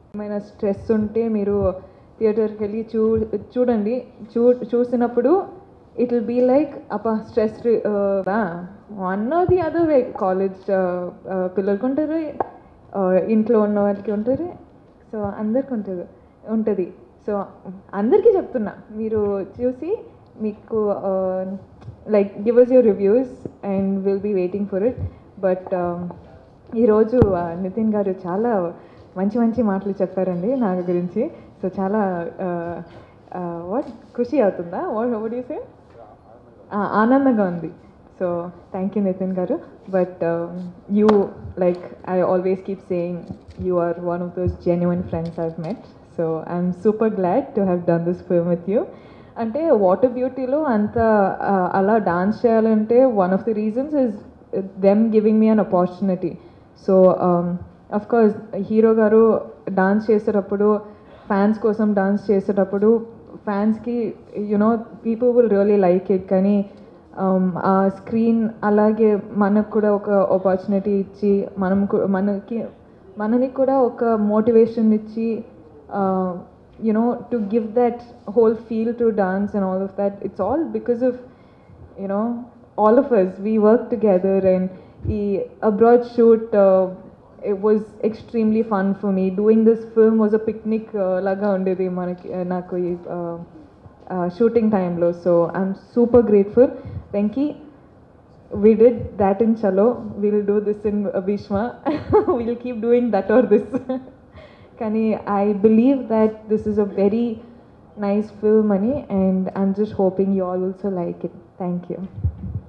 ఏమైనా స్ట్రెస్ ఉంటే మీరు థియేటర్కి వెళ్ళి చూ చూడండి చూ చూసినప్పుడు ఇట్ విల్ బీ లైక్ అప్ప stress one or the other way college పిల్లలకి ఉంటుంది ఇంట్లో ఉన్న వాళ్ళకి ఉంటుంది సో అందరికి ఉంటుంది ఉంటుంది సో అందరికీ చెప్తున్నా మీరు చూసి మీకు like give us your reviews and will be waiting for it but ఈరోజు ఆ, నితిన్ గారు చాలా మంచి మంచి మాటలు చెప్పారండి నా గురించి సో చాలా వాట్ ఖుషి అవుతుందా వాట్ వాట్ యూ సే ఆనందంగా ఉంది సో థ్యాంక్ యూ నితిన్ గారు but you like I always keep saying you are one of those genuine friends I've met so I'm super glad to have done this film with you అంటే water బ్యూటీలో అంత uh, అలా dance చేయాలంటే one of the reasons is them giving me an opportunity so of course hero గారు dance చేసేటప్పుడు fans కోసం dance చేసేటప్పుడు ఫ్యాన్స్కి you know people will really like it కానీ um, ఆ స్క్రీన్ అలాగే మనకు కూడా ఒక ఆపర్చునిటీ ఇచ్చి మనం కు- మనకి మనని కూడా ఒక మోటివేషన్ ఇచ్చి you know to give that whole feel to dance and all of that it's all because of you know all of us we work together and the abroad shoot uh, it was extremely fun for me doing this film was a picnic uh, laga ఉండేది మనకి uh, నాకు ఈ shooting టైంలో so I'm super grateful Venky we did that in Chalo. We'll do this in uh, Bhishma. we'll keep doing that or this. Kani, I believe that this is a very nice film, Mani, and I'm just hoping you all also like it. Thank you.